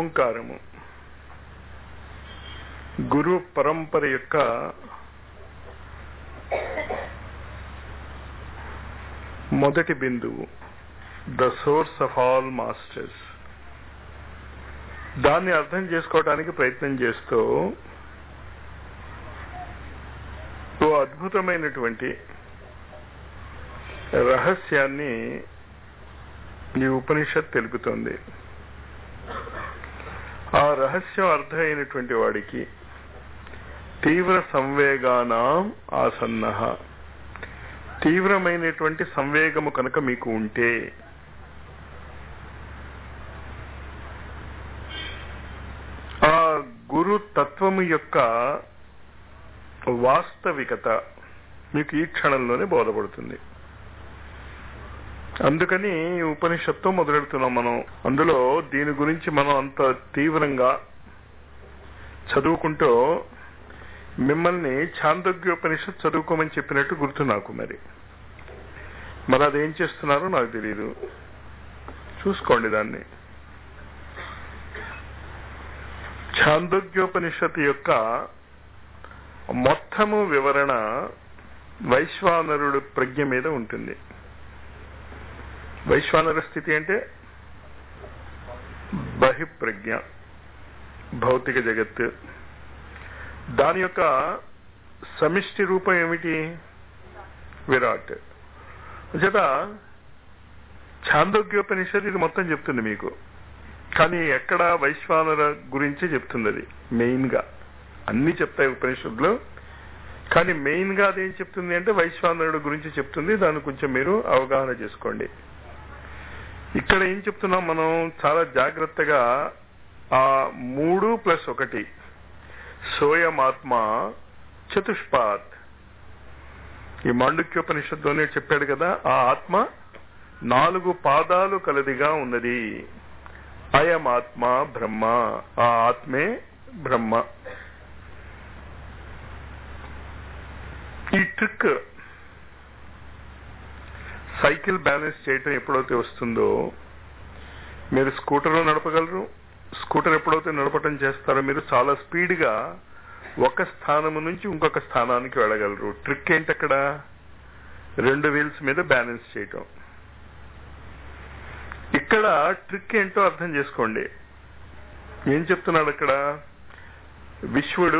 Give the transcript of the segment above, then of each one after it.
ఓంకారము గురు పరంపర యొక్క మొదటి బిందువు the source of all masters దాన్ని అర్థం చేసుకోవడానికి ప్రయత్నం చేస్తూ ఓ అద్భుతమైనటువంటి రహస్యాన్ని ఈ ఉపనిషత్ తెలుపుతోంది ఆ రహస్యం అర్థమైనటువంటి వాడికి తీవ్ర సంవేగానాం ఆసన్న తీవ్రమైనటువంటి సంవేగము కనుక మీకు ఉంటే ఆ గురు తత్వము యొక్క వాస్తవికత మీకు ఈ క్షణంలోనే బోధపడుతుంది అందుకని ఈ ఉపనిషత్తు మొదలెడుతున్నాం మనం అందులో దీని గురించి మనం అంత తీవ్రంగా చదువుకుంటూ మిమ్మల్ని ఛాందోగ్యోపనిషత్ చదువుకోమని చెప్పినట్టు గుర్తు నాకు మరి మరి అదేం చేస్తున్నారో నాకు తెలియదు చూసుకోండి దాన్ని ఛాందోగ్యోపనిషత్ యొక్క మొత్తము వివరణ వైశ్వానరుడు ప్రజ్ఞ మీద ఉంటుంది వైశ్వానర స్థితి అంటే బహిప్రజ్ఞ భౌతిక జగత్తు దాని యొక్క సమిష్టి రూపం ఏమిటి విరాట్ చేత ఛాందోగ్యోపనిషత్ ఇది మొత్తం చెప్తుంది మీకు కానీ ఎక్కడ వైశ్వానర గురించే చెప్తుంది అది మెయిన్ గా అన్ని చెప్తాయి ఉపనిషత్తులు కానీ మెయిన్ గా అదేం చెప్తుంది అంటే వైశ్వానరుడు గురించి చెప్తుంది దాన్ని కొంచెం మీరు అవగాహన చేసుకోండి ఇక్కడ ఏం చెప్తున్నాం మనం చాలా జాగ్రత్తగా ఆ మూడు ప్లస్ ఒకటి సోయమాత్మ చతుష్పాత్ ఈ మాండుక్యోపనిషత్తులోనే చెప్పాడు కదా ఆ ఆత్మ నాలుగు పాదాలు కలదిగా ఉన్నది అయమాత్మ బ్రహ్మ ఆ ఆత్మే బ్రహ్మ ఈ ట్రిక్ సైకిల్ బ్యాలెన్స్ చేయటం ఎప్పుడైతే వస్తుందో మీరు స్కూటర్ నడపగలరు స్కూటర్ ఎప్పుడైతే నడపటం చేస్తారో మీరు చాలా స్పీడ్గా ఒక స్థానము నుంచి ఇంకొక స్థానానికి వెళ్ళగలరు ట్రిక్ ఏంటి అక్కడ రెండు వీల్స్ మీద బ్యాలెన్స్ చేయటం ఇక్కడ ట్రిక్ ఏంటో అర్థం చేసుకోండి ఏం చెప్తున్నాడు అక్కడ విశ్వడు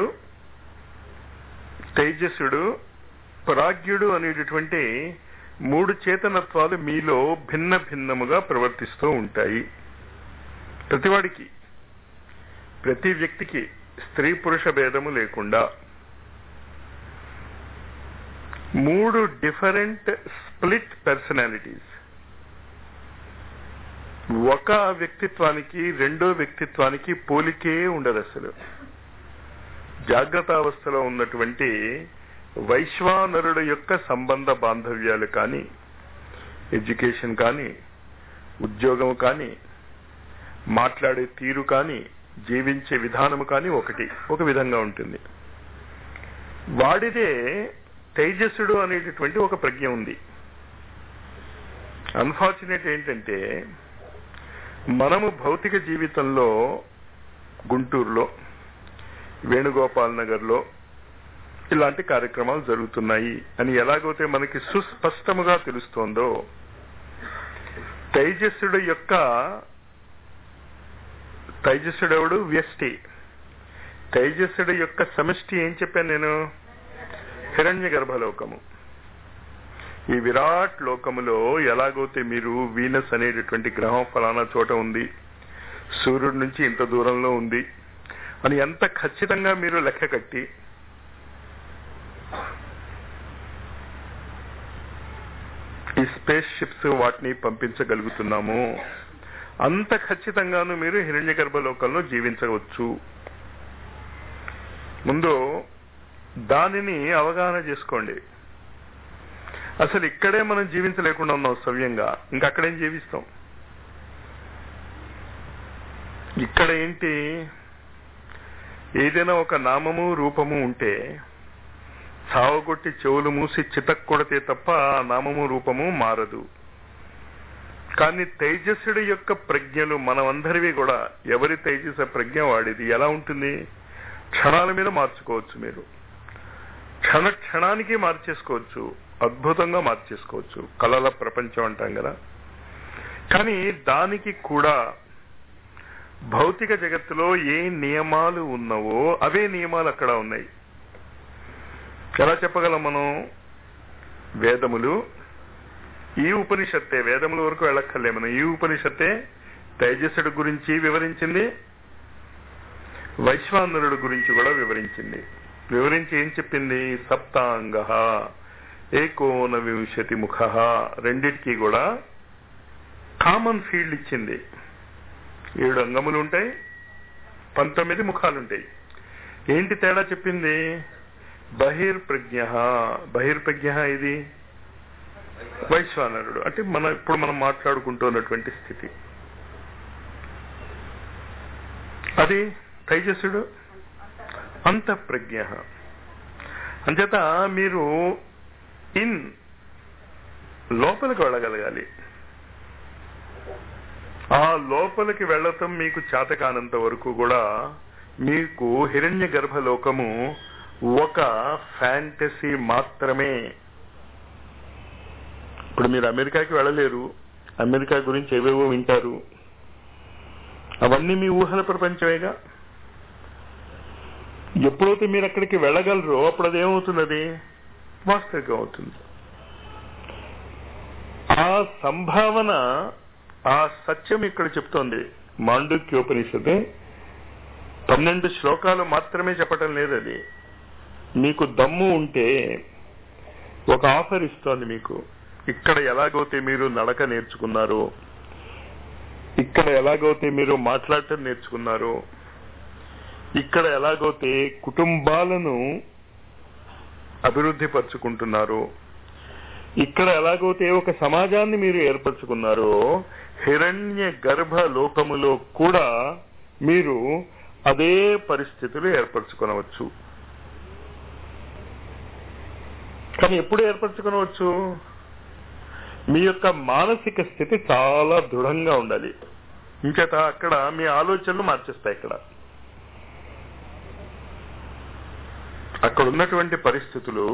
తేజస్సుడు ప్రాజ్ఞుడు అనేటటువంటి మూడు చేతనత్వాలు మీలో భిన్న భిన్నముగా ప్రవర్తిస్తూ ఉంటాయి ప్రతివాడికి ప్రతి వ్యక్తికి స్త్రీ పురుష భేదము లేకుండా మూడు డిఫరెంట్ స్ప్లిట్ పర్సనాలిటీస్ ఒక వ్యక్తిత్వానికి రెండో వ్యక్తిత్వానికి పోలికే ఉండదు అసలు జాగ్రత్త అవస్థలో ఉన్నటువంటి వైశ్వానరుడు యొక్క సంబంధ బాంధవ్యాలు కానీ ఎడ్యుకేషన్ కానీ ఉద్యోగం కానీ మాట్లాడే తీరు కానీ జీవించే విధానము కానీ ఒకటి ఒక విధంగా ఉంటుంది వాడిదే తేజస్సుడు అనేటటువంటి ఒక ప్రజ్ఞ ఉంది అన్ఫార్చునేట్ ఏంటంటే మనము భౌతిక జీవితంలో గుంటూరులో వేణుగోపాల్ నగర్లో ఇలాంటి కార్యక్రమాలు జరుగుతున్నాయి అని ఎలాగైతే మనకి సుస్పష్టముగా తెలుస్తోందో తైజస్సుడు యొక్క తైజస్సుడెవడు వ్యష్టి తైజస్సుడు యొక్క సమష్టి ఏం చెప్పాను నేను హిరణ్య గర్భలోకము ఈ విరాట్ లోకములో ఎలాగైతే మీరు వీనస్ అనేటటువంటి గ్రహం ఫలానా చోట ఉంది సూర్యుడి నుంచి ఇంత దూరంలో ఉంది అని ఎంత ఖచ్చితంగా మీరు లెక్క కట్టి ఈ స్పేస్ షిప్స్ వాటిని పంపించగలుగుతున్నాము అంత ఖచ్చితంగాను మీరు హిరణ్య గర్భలోకంలో జీవించవచ్చు ముందు దానిని అవగాహన చేసుకోండి అసలు ఇక్కడే మనం జీవించలేకుండా ఉన్నాం సవ్యంగా ఇంకా అక్కడేం జీవిస్తాం ఇక్కడ ఏంటి ఏదైనా ఒక నామము రూపము ఉంటే చావగొట్టి చెవులు మూసి చితక్ కొడితే తప్ప ఆ నామము రూపము మారదు కానీ తేజస్సుడి యొక్క ప్రజ్ఞలు మనమందరివి కూడా ఎవరి తేజస్సు ప్రజ్ఞ వాడిది ఎలా ఉంటుంది క్షణాల మీద మార్చుకోవచ్చు మీరు క్షణ క్షణానికి మార్చేసుకోవచ్చు అద్భుతంగా మార్చేసుకోవచ్చు కళల ప్రపంచం అంటాం కదా కానీ దానికి కూడా భౌతిక జగత్తులో ఏ నియమాలు ఉన్నవో అవే నియమాలు అక్కడ ఉన్నాయి ఎలా చెప్పగలం మనం వేదములు ఈ ఉపనిషత్తే వేదముల వరకు వెళ్ళక్కర్లే మనం ఈ ఉపనిషత్తే తేజస్సుడు గురించి వివరించింది వైశ్వానరుడు గురించి కూడా వివరించింది వివరించి ఏం చెప్పింది సప్తాంగ ఏకోన వింశతి ముఖ రెండిటికి కూడా కామన్ ఫీల్డ్ ఇచ్చింది ఏడు అంగములు ఉంటాయి పంతొమ్మిది ముఖాలు ఉంటాయి ఏంటి తేడా చెప్పింది బహిర్ప్రజ్ఞ బహిర్ప్రజ్ఞ ఇది వైశ్వానరుడు అంటే మన ఇప్పుడు మనం మాట్లాడుకుంటున్నటువంటి స్థితి అది తైజస్సుడు అంతఃప్రజ్ఞ అంచేత మీరు ఇన్ లోపలికి వెళ్ళగలగాలి ఆ లోపలికి వెళ్ళటం మీకు చేతకానంత వరకు కూడా మీకు హిరణ్య గర్భలోకము ఒక ఫ్యాంటసీ మాత్రమే ఇప్పుడు మీరు అమెరికాకి వెళ్ళలేరు అమెరికా గురించి ఏవేవో వింటారు అవన్నీ మీ ఊహల ప్రపంచమేగా ఎప్పుడైతే మీరు అక్కడికి వెళ్ళగలరో అప్పుడు అది ఏమవుతున్నది వాస్తవికం అవుతుంది ఆ సంభావన ఆ సత్యం ఇక్కడ చెప్తోంది మాండుక్యోపనిషత్తు పన్నెండు శ్లోకాలు మాత్రమే చెప్పటం లేదు అది మీకు దమ్ము ఉంటే ఒక ఆఫర్ ఇస్తోంది మీకు ఇక్కడ ఎలాగైతే మీరు నడక నేర్చుకున్నారు ఇక్కడ ఎలాగైతే మీరు మాట్లాడటం నేర్చుకున్నారు ఇక్కడ ఎలాగైతే కుటుంబాలను అభివృద్ధి పరుచుకుంటున్నారు ఇక్కడ ఎలాగైతే ఒక సమాజాన్ని మీరు ఏర్పరచుకున్నారో హిరణ్య గర్భ లోకములో కూడా మీరు అదే పరిస్థితులు ఏర్పరచుకొనవచ్చు కానీ ఎప్పుడు ఏర్పరచుకొనవచ్చు మీ యొక్క మానసిక స్థితి చాలా దృఢంగా ఉండాలి ఇంకేత అక్కడ మీ ఆలోచనలు మార్చేస్తాయి ఇక్కడ అక్కడ ఉన్నటువంటి పరిస్థితులు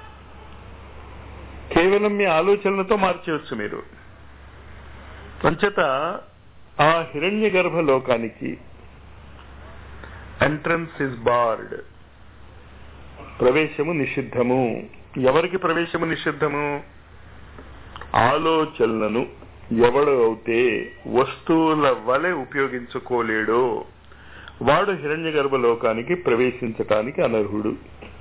కేవలం మీ ఆలోచనలతో మార్చేయచ్చు మీరు అంచేత ఆ హిరణ్య గర్భ లోకానికి ఎంట్రన్స్ ఇస్ బార్డ్ ప్రవేశము నిషిద్ధము ఎవరికి ప్రవేశము నిషిద్ధము ఆలోచనలను ఎవడు అయితే వస్తువుల వలె ఉపయోగించుకోలేడో వాడు హిరణ్య గర్భ లోకానికి ప్రవేశించటానికి అనర్హుడు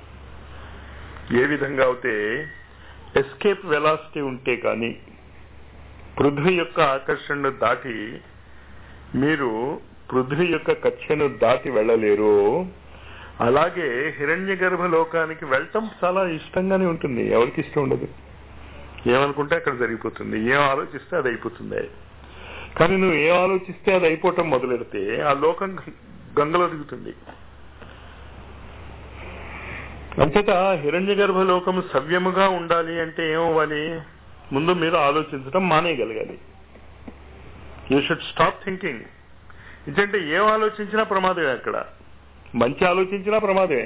ఏ విధంగా అయితే ఎస్కేప్ వెలాసిటీ ఉంటే కానీ పృథ్వీ యొక్క ఆకర్షణను దాటి మీరు పృథ్వీ యొక్క కక్షను దాటి వెళ్ళలేరు అలాగే హిరణ్య గర్భ లోకానికి వెళ్ళటం చాలా ఇష్టంగానే ఉంటుంది ఎవరికి ఇష్టం ఉండదు ఏమనుకుంటే అక్కడ జరిగిపోతుంది ఏం ఆలోచిస్తే అది అయిపోతుంది కానీ నువ్వు ఏం ఆలోచిస్తే అది అయిపోవటం మొదలెడితే ఆ లోకం గంగలో దిగుతుంది అంతటా హిరణ్య గర్భ లోకం సవ్యముగా ఉండాలి అంటే ఏమవ్వాలి ముందు మీరు ఆలోచించడం మానేయగలగాలి యూ షుడ్ స్టాప్ థింకింగ్ ఎందుకంటే ఏం ఆలోచించినా ప్రమాదమే అక్కడ మంచి ఆలోచించినా ప్రమాదమే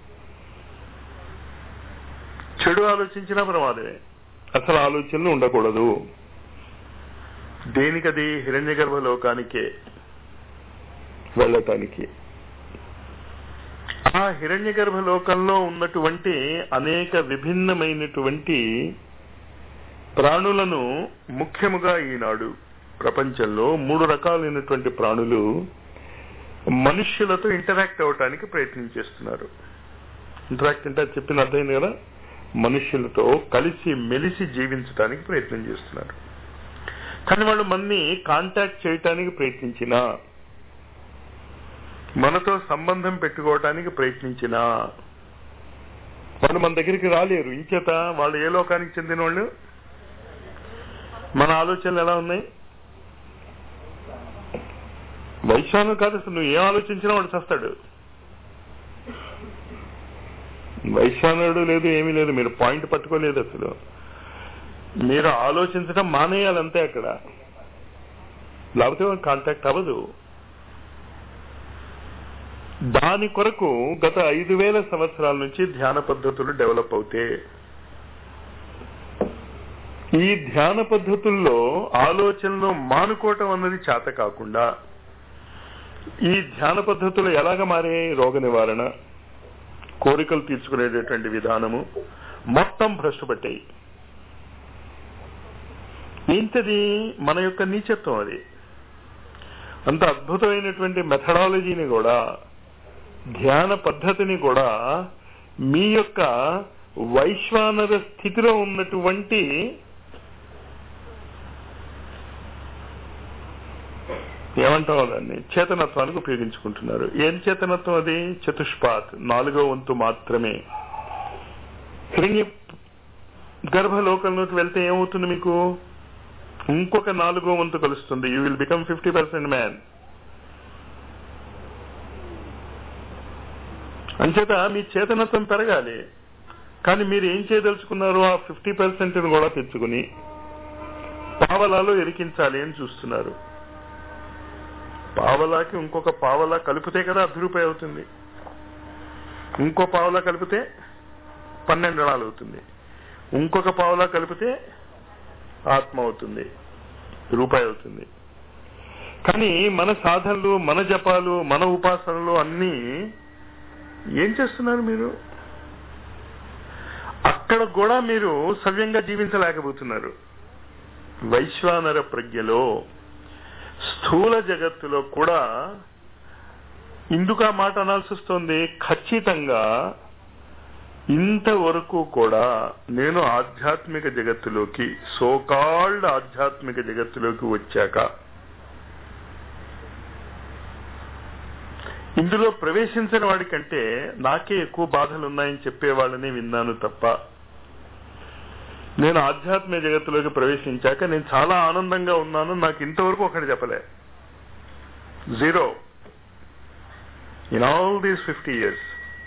చెడు ఆలోచించినా ప్రమాదమే అసలు ఆలోచనలు ఉండకూడదు దేనికది హిరణ్య గర్భ లోకానికే వెళ్ళటానికి ఆ హిరణ్య గర్భ లోకంలో ఉన్నటువంటి అనేక విభిన్నమైనటువంటి ప్రాణులను ముఖ్యముగా ఈనాడు ప్రపంచంలో మూడు రకాలైనటువంటి ప్రాణులు మనుష్యులతో ఇంటరాక్ట్ అవటానికి ప్రయత్నం చేస్తున్నారు ఇంటరాక్ట్ అంటే అది చెప్పిన అర్థమైంది కదా మనుష్యులతో కలిసి మెలిసి జీవించడానికి ప్రయత్నం చేస్తున్నారు కానీ వాళ్ళు మన్ని కాంటాక్ట్ చేయటానికి ప్రయత్నించినా మనతో సంబంధం పెట్టుకోవటానికి ప్రయత్నించినా వాళ్ళు మన దగ్గరికి రాలేరు ఇంచేత వాళ్ళు ఏ లోకానికి చెందిన వాళ్ళు మన ఆలోచనలు ఎలా ఉన్నాయి వైశ్వానం కాదు అసలు నువ్వు ఏం ఆలోచించినా వాడు చస్తాడు వైశ్వానుడు లేదు ఏమీ లేదు మీరు పాయింట్ పట్టుకోలేదు అసలు మీరు ఆలోచించడం మానేయాలంతే అక్కడ లేకపోతే కాంటాక్ట్ అవ్వదు దాని కొరకు గత ఐదు వేల సంవత్సరాల నుంచి ధ్యాన పద్ధతులు డెవలప్ అవుతే ఈ ధ్యాన పద్ధతుల్లో ఆలోచనలు మానుకోవటం అన్నది చేత కాకుండా ఈ ధ్యాన పద్ధతులు ఎలాగ మారాయి రోగ నివారణ కోరికలు తీర్చుకునేటటువంటి విధానము మొత్తం భ్రష్టుపట్టాయి ఏంటది మన యొక్క నీచత్వం అది అంత అద్భుతమైనటువంటి మెథడాలజీని కూడా ధ్యాన పద్ధతిని కూడా మీ యొక్క వైశ్వానర స్థితిలో ఉన్నటువంటి ఏమంటావు దాన్ని చేతనత్వానికి ఉపయోగించుకుంటున్నారు ఏం చేతనత్వం అది చతుష్పాత్ నాలుగో వంతు మాత్రమే హిరణ్య గర్భలోకంలోకి వెళ్తే ఏమవుతుంది మీకు ఇంకొక నాలుగో వంతు కలుస్తుంది you will become fifty percent man అంచేత మీ చేతనత్వం పెరగాలి కానీ మీరు ఏం చేయదలుచుకున్నారు ఆ ఫిఫ్టీ పర్సెంట్ కూడా తెచ్చుకుని పావలాలో ఎరికించాలి అని చూస్తున్నారు పావలాకి ఇంకొక పావలా కలిపితే కదా అర్ధ రూపాయి అవుతుంది ఇంకో పావలా కలిపితే పన్నెండు అణాలు అవుతుంది ఇంకొక పావలా కలిపితే ఆత్మ అవుతుంది రూపాయి అవుతుంది కానీ మన సాధనలు మన జపాలు మన ఉపాసనలు అన్నీ ఏం చేస్తున్నారు మీరు అక్కడ కూడా మీరు సవ్యంగా జీవించలేకపోతున్నారు వైశ్వానర ప్రజ్ఞలో స్థూల జగత్తులో కూడా ఇందుకు ఆ మాట అనాల్సి వస్తుంది ఖచ్చితంగా ఇంతవరకు కూడా నేను ఆధ్యాత్మిక జగత్తులోకి సోకాల్డ్ ఆధ్యాత్మిక జగత్తులోకి వచ్చాక ఇందులో ప్రవేశించిన వాడికంటే నాకే ఎక్కువ బాధలు ఉన్నాయని చెప్పేవాళ్ళని విన్నాను తప్ప నేను ఆధ్యాత్మిక జగత్తులోకి ప్రవేశించాక నేను చాలా ఆనందంగా ఉన్నాను నాకు ఇంతవరకు ఒకటి చెప్పలే zero in all these fifty years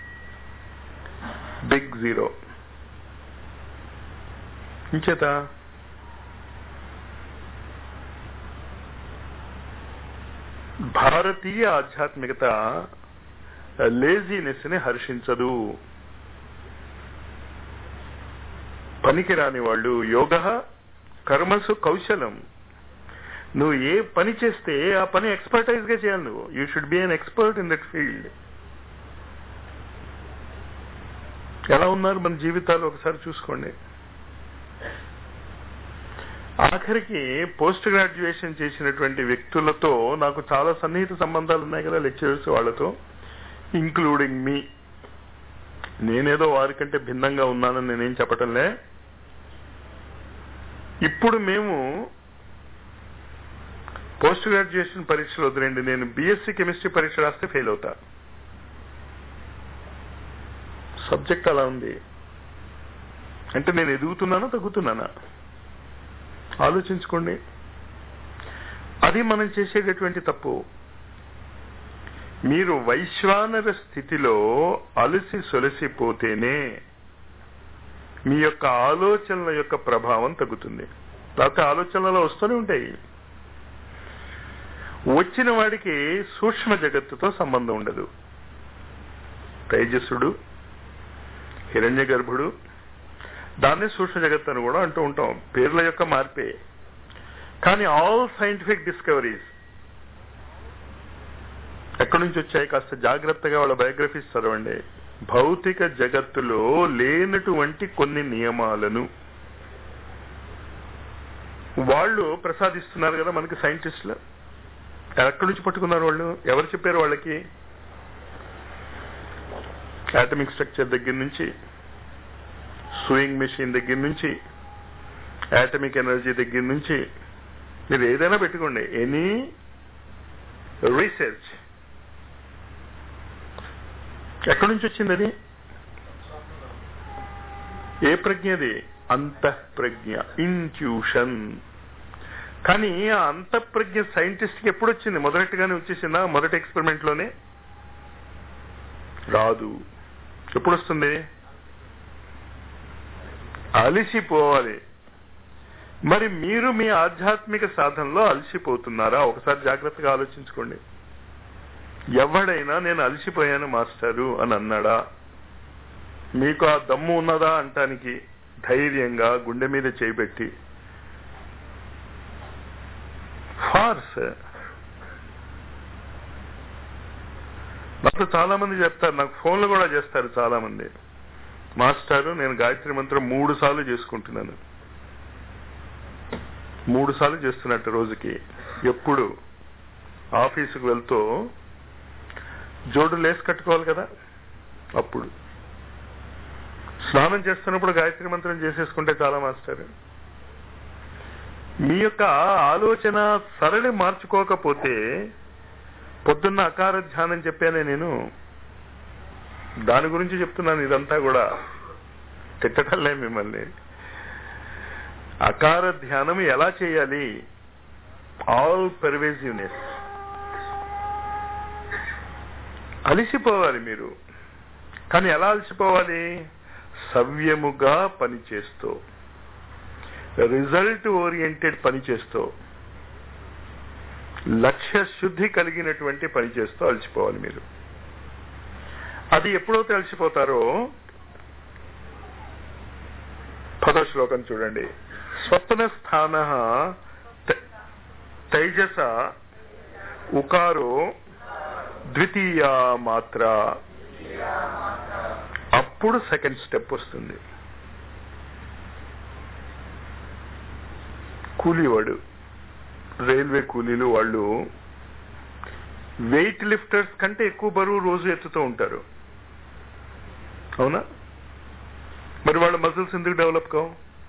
big zero ఇంచేత భారతీయ ఆధ్యాత్మికత లేజీనెస్ ని హర్షించదు పనికిరాని వాళ్ళు యోగ కర్మసు కౌశలం నువ్వు ఏ పని చేస్తే ఆ పని ఎక్స్పర్టైజ్ గా చేయాలి నువ్వు you should be an expert in that field ఎలా ఉన్నారు మన జీవితాలు ఒకసారి చూసుకోండి ఆఖరికి పోస్ట్ గ్రాడ్యుయేషన్ చేసినటువంటి వ్యక్తులతో నాకు చాలా సన్నిహిత సంబంధాలు ఉన్నాయి కదా లెక్చరర్స్ వాళ్ళతో ఇంక్లూడింగ్ మీ నేనేదో వారికంటే భిన్నంగా ఉన్నానని నేనేం చెప్పటంలే ఇప్పుడు మేము పోస్ట్ గ్రాడ్యుయేషన్ పరీక్షలు వదిలేండి నేను బీఎస్సీ కెమిస్ట్రీ పరీక్ష రాస్తే ఫెయిల్ అవుతా సబ్జెక్ట్ అలా ఉంది అంటే నేను ఎదుగుతున్నానా తగ్గుతున్నానా ఆలోచించుకోండి అది మనం చేసేటటువంటి తప్పు మీరు వైశ్వానర స్థితిలో అలసి సొలసిపోతేనే మీ యొక్క ఆలోచనల యొక్క ప్రభావం తగ్గుతుంది లేకపోతే ఆలోచనలు వస్తూనే ఉంటాయి వచ్చిన వాడికి సూక్ష్మ జగత్తుతో సంబంధం ఉండదు తేజస్సుడు హిరణ్య గర్భుడు దాన్నే సూక్ష్మ జగత్ అని కూడా అంటూ ఉంటాం పేర్ల యొక్క మార్పే కానీ ఆల్ సైంటిఫిక్ డిస్కవరీస్ ఎక్కడి నుంచి వచ్చాయి కాస్త జాగ్రత్తగా వాళ్ళ బయోగ్రఫీస్ చదవండి భౌతిక జగత్తులో లేనటువంటి కొన్ని నియమాలను వాళ్ళు ప్రసాదిస్తున్నారు కదా మనకి సైంటిస్టులు ఎక్కడి నుంచి పట్టుకున్నారు వాళ్ళు ఎవరు చెప్పారు వాళ్ళకి ఆటమిక్ స్ట్రక్చర్ దగ్గర నుంచి సూయింగ్ మెషిన్ దగ్గర నుంచి ఆటమిక్ ఎనర్జీ దగ్గర నుంచి మీరు ఏదైనా పెట్టుకోండి ఎనీ రీసెర్చ్ ఎక్కడి నుంచి వచ్చింది అది ఏ ప్రజ్ఞ అది అంతఃప్రజ్ఞ ఇంట్యూషన్ కానీ ఆ అంతఃప్రజ్ఞ సైంటిస్ట్ కి ఎప్పుడు వచ్చింది మొదటిగానే వచ్చేసిందా మొదటి ఎక్స్పెరిమెంట్ లోనే రాదు ఎప్పుడు వస్తుంది అలిసిపోవాలి మరి మీరు మీ ఆధ్యాత్మిక సాధనలో అలసిపోతున్నారా ఒకసారి జాగ్రత్తగా ఆలోచించుకోండి ఎవడైనా నేను అలసిపోయాను మాస్టారు అని అన్నాడా మీకు ఆ దమ్ము ఉన్నదా అంటానికి ధైర్యంగా గుండె మీద చేయబెట్టి ఫార్స్ నాకు చాలా మంది చెప్తారు నాకు ఫోన్లు కూడా చేస్తారు చాలా మంది మాస్టారు నేను గాయత్రి మంత్రం మూడు సార్లు చేసుకుంటున్నాను మూడు సార్లు చేస్తున్నట్టు రోజుకి ఎప్పుడు ఆఫీసుకు వెళ్తూ జోడు లేసి కట్టుకోవాలి కదా అప్పుడు స్నానం చేస్తున్నప్పుడు గాయత్రి మంత్రం చేసేసుకుంటే చాలా మాస్టర్ మీ యొక్క ఆలోచన సరళి మార్చుకోకపోతే పొద్దున్న అకార ధ్యానం చెప్పానే నేను దాని గురించి చెప్తున్నాను ఇదంతా కూడా తిట్టటంలే మిమ్మల్ని అకార ధ్యానం ఎలా చేయాలి ఆల్ పెర్వేజివ్నెస్ అలిసిపోవాలి మీరు కానీ ఎలా అలసిపోవాలి సవ్యముగా పనిచేస్తూ రిజల్ట్ ఓరియంటెడ్ పని చేస్తూ లక్ష్య శుద్ధి కలిగినటువంటి పని చేస్తూ అలసిపోవాలి మీరు అది ఎప్పుడైతే అలసిపోతారో పదో శ్లోకం చూడండి స్వప్న స్థాన తైజస ఉకారో ద్వితీయ మాత్ర అప్పుడు సెకండ్ స్టెప్ వస్తుంది కూలీవాడు రైల్వే కూలీలు వాళ్ళు వెయిట్ లిఫ్టర్స్ కంటే ఎక్కువ బరువు రోజు ఎత్తుతూ ఉంటారు అవునా మరి వాళ్ళ మజిల్స్ ఎందుకు డెవలప్ కావు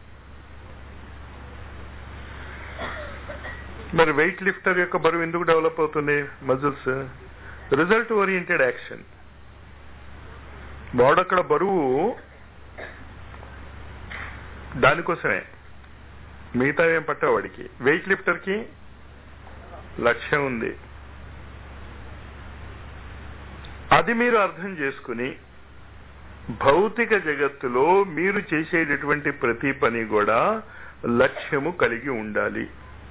మరి వెయిట్ లిఫ్టర్ యొక్క బరువు ఎందుకు డెవలప్ అవుతుంది మజిల్స్ రిజల్ట్ ఓరియంటెడ్ యాక్షన్ వాడక్కడ బరువు దానికోసమే మిగతా ఏం పట్టావు వాడికి వెయిట్ లిఫ్టర్ కి లక్ష్యం ఉంది అది మీరు అర్థం చేసుకుని భౌతిక జగత్తులో మీరు చేసేటటువంటి ప్రతి పని కూడా లక్ష్యము కలిగి ఉండాలి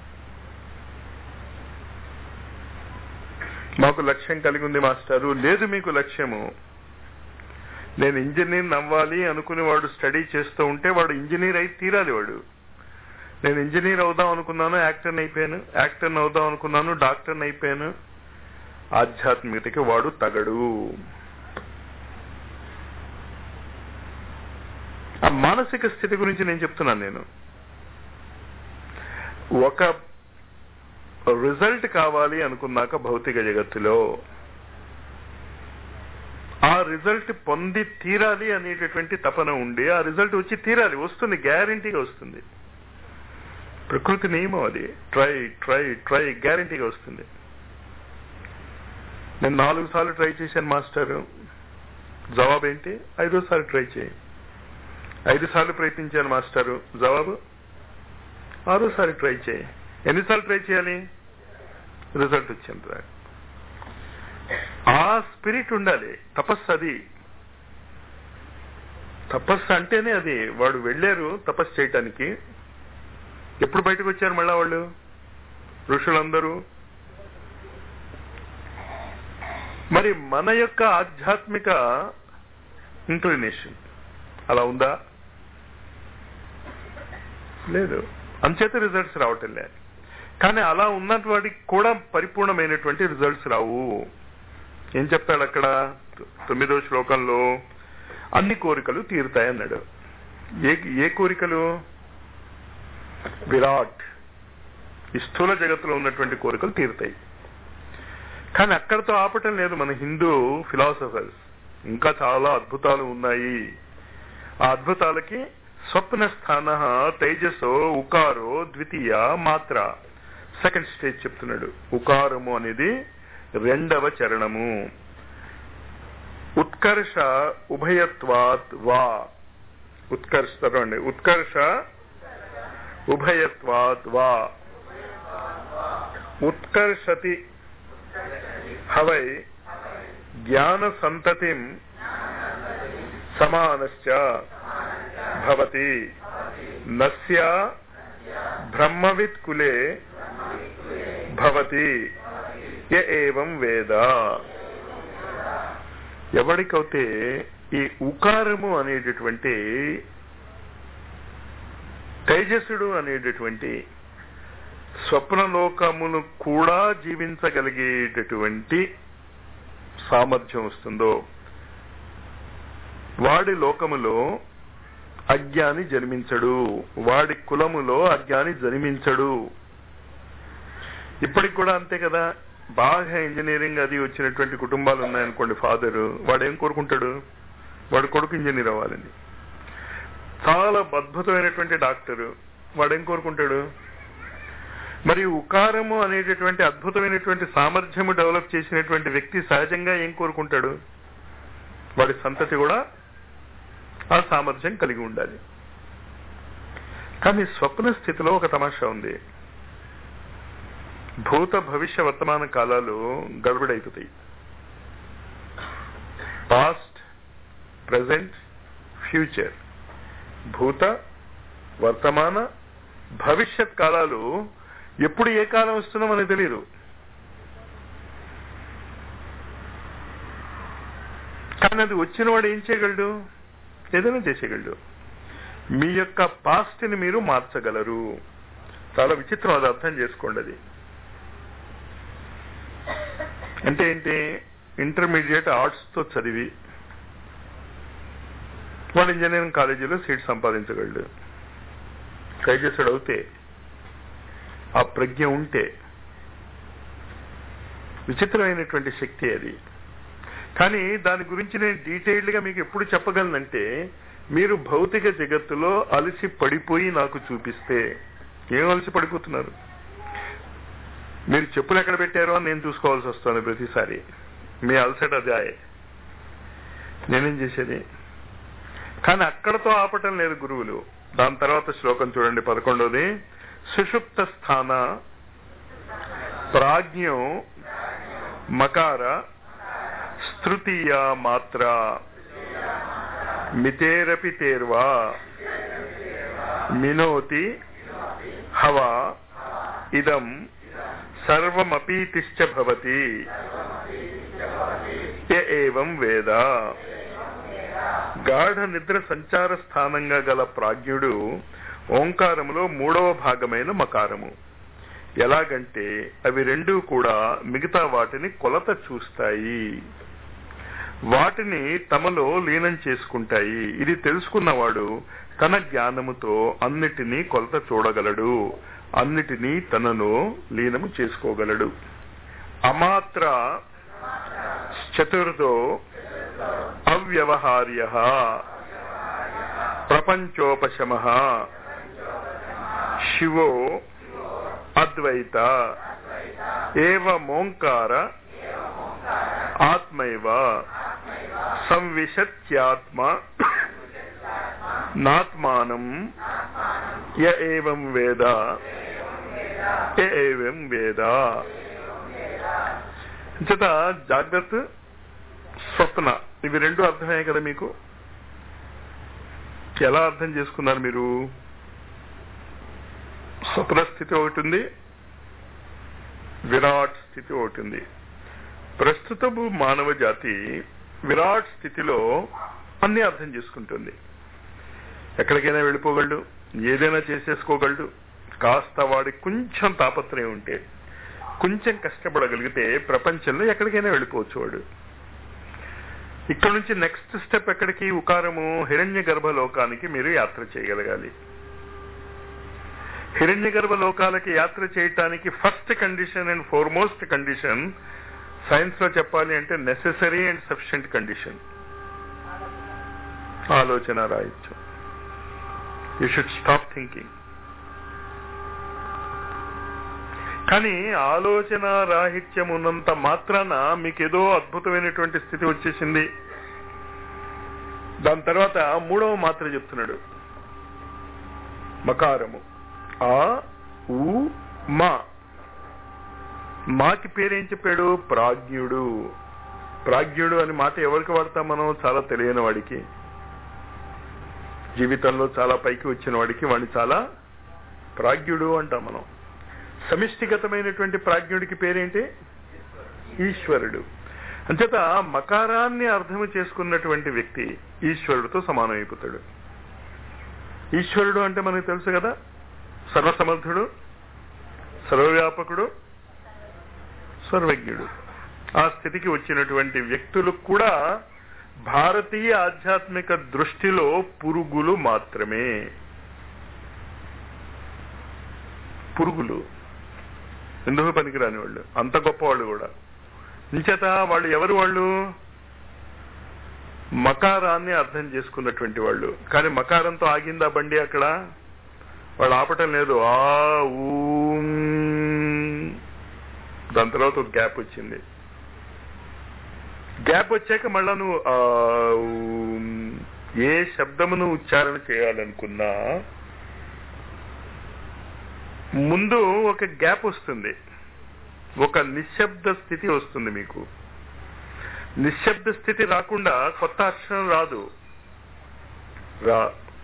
మాకు లక్ష్యం కలిగి ఉంది మాస్టారు లేదు మీకు లక్ష్యము నేను ఇంజనీర్ అవ్వాలి అనుకుని వాడు స్టడీ చేస్తూ ఉంటే వాడు ఇంజనీర్ అయి తీరాలి వాడు నేను ఇంజనీర్ అవుదాం అనుకున్నాను యాక్టర్ని అయిపోయాను యాక్టర్ని అవుదాం అనుకున్నాను డాక్టర్ని అయిపోయాను ఆధ్యాత్మికతకి వాడు తగడు ఆ మానసిక స్థితి గురించి నేను చెప్తున్నాను నేను ఒక రిజల్ట్ కావాలి అనుకున్నాక భౌతిక జగత్తులో ఆ రిజల్ట్ పొంది తీరాలి అనేటటువంటి తపన ఉండి ఆ రిజల్ట్ వచ్చి తీరాలి వస్తుంది గ్యారంటీగా వస్తుంది ప్రకృతి నియమం అది ట్రై ట్రై ట్రై గ్యారంటీగా వస్తుంది నేను నాలుగు సార్లు ట్రై చేశాను మాస్టర్ జవాబు ఏంటి ఐదోసారి ట్రై చేయి ఐదు సార్లు ప్రయత్నించాను మాస్టారు జవాబు ఆరోసారి ట్రై చేయి ఎన్నిసార్లు ట్రై చేయాలి రిజల్ట్ వచ్చేంత ఆ స్పిరిట్ ఉండాలి తపస్సు అది తపస్సు అంటేనే అది వాడు వెళ్ళారు తపస్సు చేయటానికి ఎప్పుడు బయటకు వచ్చారు మళ్ళా వాళ్ళు ఋషులందరూ మరి మన యొక్క ఆధ్యాత్మిక ఇంక్లినేషన్ అలా ఉందా లేదు అంచేత రిజల్ట్స్ రావటం లేదు కానీ అలా ఉన్నటువంటి వాడికి కూడా పరిపూర్ణమైనటువంటి రిజల్ట్స్ రావు ఏం చెప్తాడు అక్కడ తొమ్మిదో శ్లోకంలో అన్ని కోరికలు తీరుతాయి అన్నాడు ఏ ఏ కోరికలు విరాట్ ఈ స్థూల జగత్తులో ఉన్నటువంటి కోరికలు తీరుతాయి కానీ అక్కడతో ఆపటం లేదు మన హిందూ ఫిలాసఫర్స్ ఇంకా చాలా అద్భుతాలు ఉన్నాయి ఆ అద్భుతాలకి స్వప్న స్థాన తేజస్సో ఉకారో ద్వితీయ మాత్ర సెకండ్ స్టేజ్ చెప్తున్నాడు ఉకారము అనేది రెండవ చరణము ఉత్కర్ష ఉభయత్వాత్ వా ఉత్కర్ష చదవండి ఉత్కర్ష ఉభయత్వాత్ వా ఉత్కర్షతి హవై జ్ఞాన సంతతిం సమానశ్చ భవతి నస్య బ్రహ్మవిత్ కులే భవతి య ఏవం వేద ఎవరికైతే ఈ ఉకారము అనేటటువంటి తేజస్సుడు అనేటటువంటి స్వప్నలోకమును కూడా జీవించగలిగేటటువంటి సామర్థ్యం వస్తుందో వాడి లోకములో అజ్ఞాని జన్మించడు వాడి కులములో అజ్ఞాని జన్మించడు ఇప్పటికి కూడా అంతే కదా బాగా ఇంజనీరింగ్ అది వచ్చినటువంటి కుటుంబాలు ఉన్నాయనుకోండి ఫాదరు వాడు ఏం కోరుకుంటాడు వాడు కొడుకు ఇంజనీర్ అవ్వాలని చాలా అద్భుతమైనటువంటి డాక్టరు వాడు ఏం కోరుకుంటాడు మరి ఉకారము అనేటటువంటి అద్భుతమైనటువంటి సామర్థ్యము డెవలప్ చేసినటువంటి వ్యక్తి సహజంగా ఏం కోరుకుంటాడు వాడి సంతతి కూడా ఆ సామర్థ్యం కలిగి ఉండాలి కానీ స్వప్న స్థితిలో ఒక తమాషా ఉంది భూత భవిష్య వర్తమాన కాలాలు గడబిడైపోతాయి పాస్ట్ ప్రజెంట్ ఫ్యూచర్ భూత వర్తమాన భవిష్యత్ కాలాలు ఎప్పుడు ఏ కాలం వస్తుందో మనకు తెలియదు కానీ అది వచ్చిన వాడు ఏం చేయగలడు ఏదైనా చేసేయగలడు మీ యొక్క పాస్ట్ని మీరు మార్చగలరు చాలా విచిత్రం అది అర్థం చేసుకోండి అది అంటే ఏంటి ఇంటర్మీడియట్ ఆర్ట్స్ తో చదివి వాడు ఇంజనీరింగ్ కాలేజీలో సీట్ సంపాదించగలడు ట్రై చేసాడు అవుతే ఆ ప్రజ్ఞ ఉంటే విచిత్రమైనటువంటి శక్తి అది కానీ దాని గురించి నేను డీటెయిల్డ్ గా మీకు ఎప్పుడు చెప్పగలనంటే మీరు భౌతిక జగత్తులో అలసి పడిపోయి నాకు చూపిస్తే ఏం అలసి పడిపోతున్నారు మీరు చెప్పులు ఎక్కడ పెట్టారో అని నేను చూసుకోవాల్సి వస్తుంది ప్రతిసారి మీ అలసట అదే నేనేం చేసేది కానీ అక్కడతో ఆపటం లేదు గురువులు దాని తర్వాత శ్లోకం చూడండి పదకొండవది సుషుప్త స్థాన ప్రాజ్ఞో మకార స్తృతీయ మాత్ర మితేరపి తేర్వా మినోతి హవా ఇదం సర్వమపీతిశ్చ భవతి య ఏవం వేద గాఢ నిద్ర సంచార స్థానంగా గల ప్రాజ్ఞుడు ఓంకారములో మూడవ భాగమైన మకారము ఎలాగంటే అవి రెండూ కూడా మిగతా వాటిని కొలత చూస్తాయి వాటిని తమలో లీనం చేసుకుంటాయి ఇది తెలుసుకున్నవాడు తన జ్ఞానముతో అన్నిటినీ కొలత చూడగలడు అన్నిటినీ తనలో లీనము చేసుకోగలడు అమాత్ర చతుర్థో అవ్యవహార్య ప్రపంచోపశమ శివో అద్వైత ఏవమోంకార ఆత్మైవ సంవిశత్యాత్మ నాత్మానం య ఏవం వేద య ఏవం వేద చేత జాగ్రత్త స్వప్న ఇవి రెండు అర్థమయ్యాయి కదా మీకు ఎలా అర్థం చేసుకున్నారు మీరు స్వప్న స్థితి ఒకటి ఉంది విరాట్ స్థితి ఒకటి ఉంది ప్రస్తుతపు మానవ జాతి విరాట్ స్థితిలో అన్ని అర్థం చేసుకుంటుంది ఎక్కడికైనా వెళ్ళిపోగలడు ఏదైనా చేసేసుకోగలడు కాస్త వాడి కొంచెం తాపత్రయం ఉంటే కొంచెం కష్టపడగలిగితే ప్రపంచంలో ఎక్కడికైనా వెళ్ళిపోవచ్చు వాడు ఇక్కడ నుంచి నెక్స్ట్ స్టెప్ ఎక్కడికి ఉకారము హిరణ్య గర్భ లోకానికి మీరు యాత్ర చేయగలగాలి హిరణ్య గర్భ లోకాలకి యాత్ర చేయటానికి first condition and foremost condition science లో చెప్పాలి అంటే నెసెసరీ అండ్ సఫిషియంట్ కండిషన్ ఆలోచన రాయొచ్చు యూ షుడ్ స్టాప్ థింకింగ్ కానీ ఆలోచన రాహిత్యం ఉన్నంత మాత్రాన మీకేదో అద్భుతమైనటువంటి స్థితి వచ్చేసింది దాని తర్వాత మూడవ మాత్ర చెప్తున్నాడు మకారము ఆ ఉ మా మాకి పేరేం చెప్పాడు ప్రాజ్ఞుడు ప్రాజ్ఞుడు అని మాట ఎవరికి వాడతాం మనం చాలా తెలియని వాడికి జీవితంలో చాలా పైకి వచ్చిన వాడికి వాడిని చాలా ప్రాజ్ఞుడు అంటాం మనం సమిష్టిగతమైనటువంటి ప్రాజ్ఞుడికి పేరేంటి ఈశ్వరుడు అంచేత మకారాన్ని అర్థం చేసుకున్నటువంటి వ్యక్తి ఈశ్వరుడితో సమానం అయిపోతాడు ఈశ్వరుడు అంటే మనకు తెలుసు కదా సర్వసమర్థుడు సర్వవ్యాపకుడు సర్వజ్ఞుడు ఆ స్థితికి వచ్చినటువంటి వ్యక్తులు కూడా భారతీయ ఆధ్యాత్మిక దృష్టిలో పురుగులు మాత్రమే పురుగులు ఎందుకు పనికిరాని వాళ్ళు అంత గొప్ప వాళ్ళు కూడా నిచేత వాళ్ళు ఎవరు వాళ్ళు మకారాన్ని అర్థం చేసుకున్నటువంటి వాళ్ళు కానీ మకారంతో ఆగిందా బండి అక్కడ వాళ్ళు ఆపటం లేదు ఆ ఊం దాని తర్వాత ఒక గ్యాప్ వచ్చింది గ్యాప్ వచ్చాక మళ్ళా నువ్వు ఆ ఊం, ఏ శబ్దమును ఉచ్చారణ చేయాలనుకున్నా ముందు ఒక గ్యాప్ వస్తుంది ఒక నిశ్శబ్ద స్థితి వస్తుంది మీకు నిశ్శబ్ద స్థితి రాకుండా కొత్త అక్షరం రాదు రా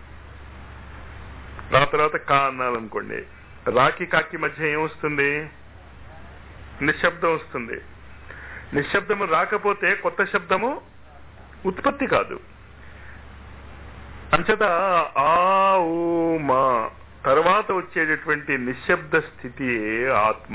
రా తర్వాత కా అన్నారనుకోండి రాకి కాకి మధ్య ఏమొస్తుంది నిశ్శబ్దం వస్తుంది నిశ్శబ్దము రాకపోతే కొత్త శబ్దము ఉత్పత్తి కాదు అంచేత ఆ ఊ మా తర్వాత వచ్చేటటువంటి నిశ్శబ్ద స్థితి ఆత్మ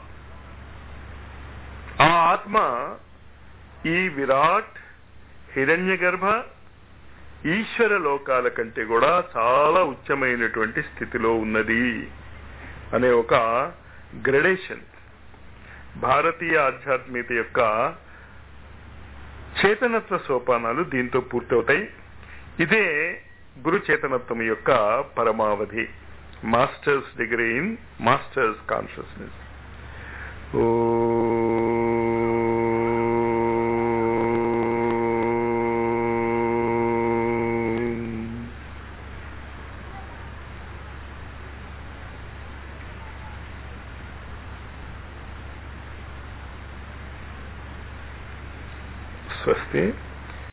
ఆ ఆత్మ ఈ విరాట్ హిరణ్య గర్భ ఈశ్వర లోకాల కంటే కూడా చాలా ఉచ్చమైనటువంటి స్థితిలో ఉన్నది అనే ఒక గ్రడేషన్ భారతీయ ఆధ్యాత్మికత యొక్క చేతనత్వ సోపానాలు దీంతో పూర్తవుతాయి ఇదే గురు చేతనత్వం యొక్క పరమావధి masters degree in masters consciousness స్వస్తి